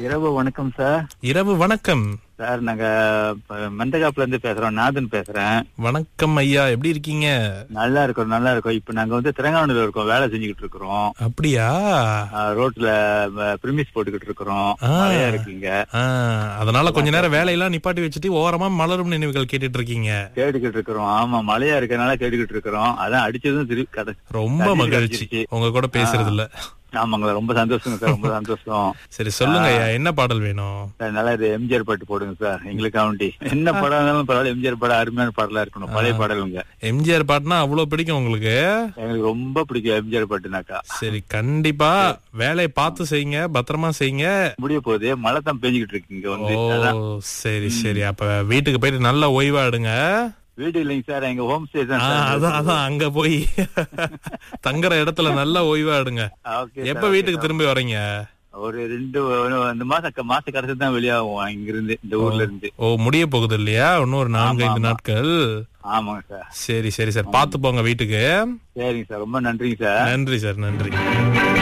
இரவு வணக்கம் சார் இரவு வணக்கம் சார் நாங்க இப்ப மந்தகாப்புல இருந்து பேசுறோம் நாதன் பேசுறேன் வணக்கம் ஐயா எப்படி இருக்கீங்க நல்லா இருக்கோம் நல்லா இருக்கோம் இப்ப நாங்க வந்து திரங்கானூர்ல இருக்கோம் வேலை செஞ்சுக்கிட்டு இருக்கிறோம் அப்படியா ஆஹ் ரோட்ல பிரிமிஸ் போட்டுக்கிட்டு இருக்கிறோம் ஆ. மழையா இருக்குங்க ஆ, அதனால கொஞ்ச நேரம் வேலையெல்லாம் நிப்பாட்டி வச்சுட்டு ஓரமா மலரும் நினைவுகள் கேட்டுட்டு இருக்கீங்க கேட்டுக்கிட்டு இருக்கிறோம் ஆமா மழையா இருக்கனால கேட்டுக்கிட்டு இருக்கிறோம் அதான் அடிச்சதும் திருப்பி கடை ரொம்ப கடைசி மகிழ்ச்சி கிடைச்சிருச்சு. உங்க கூட பேசுறதுல ஆமாங்களா ரொம்ப சந்தோஷங்க சார் ரொம்ப சந்தோஷம் சரி சொல்லுங்க ஐயா என்ன பாடல் வேணும் சார், நல்லா இது எம்ஜிஆர் பாட்டு போடுங்க சார் எங்களுக்கு அவண்டி என்ன படம் இருந்தாலும் பரவாயில்ல எம்ஜிஆர் படம் அருமையான பாடலா இருக்கணும் பழைய பாடலுங்க எம்ஜிஆர் பாட்டுனா அவ்வளவு பிடிக்கும் உங்களுக்கு எங்களுக்கு ரொம்ப பிடிக்கும் எம்ஜிஆர் பாட்டுனாக்கா சரி கண்டிப்பா வேலையை பார்த்து செய்யுங்க பத்திரமா செய்யுங்க முடிய போகுது மழை தான் பெஞ்சுக்கிட்டு இருக்கு இங்க வந்து ஓ அதான். சரி சரி அப்ப வீட்டுக்கு போயிட்டு நல்லா ஓய்வா எடுங்க வீடு இல்லைங்க சார் எங்க ஹோம் ஸ்டே தான் ஆ, சார். அதான் அதான் அங்க போய் தங்குற இடத்துல நல்லா ஓய்வா எடுங்க Okay சார், எப்ப okay வீட்டுக்கு சார். திரும்பி வர்றீங்க ஒரு ரெண்டு ஒரு இந்த மாசம் மாச கடைசி தான் வெளியாகும் இங்க இருந்து இந்த ஊர்ல இருந்து ஓ முடிய போகுது இல்லையா இன்னும் ஒரு நான்கு ஆமா, ஐந்து ஆமா. நாட்கள் ஆமாங்க சார் சரி சரி சார் பாத்து போங்க வீட்டுக்கு சரிங்க சார் ரொம்ப நன்றிங்க சார் நன்றி சார் நன்றி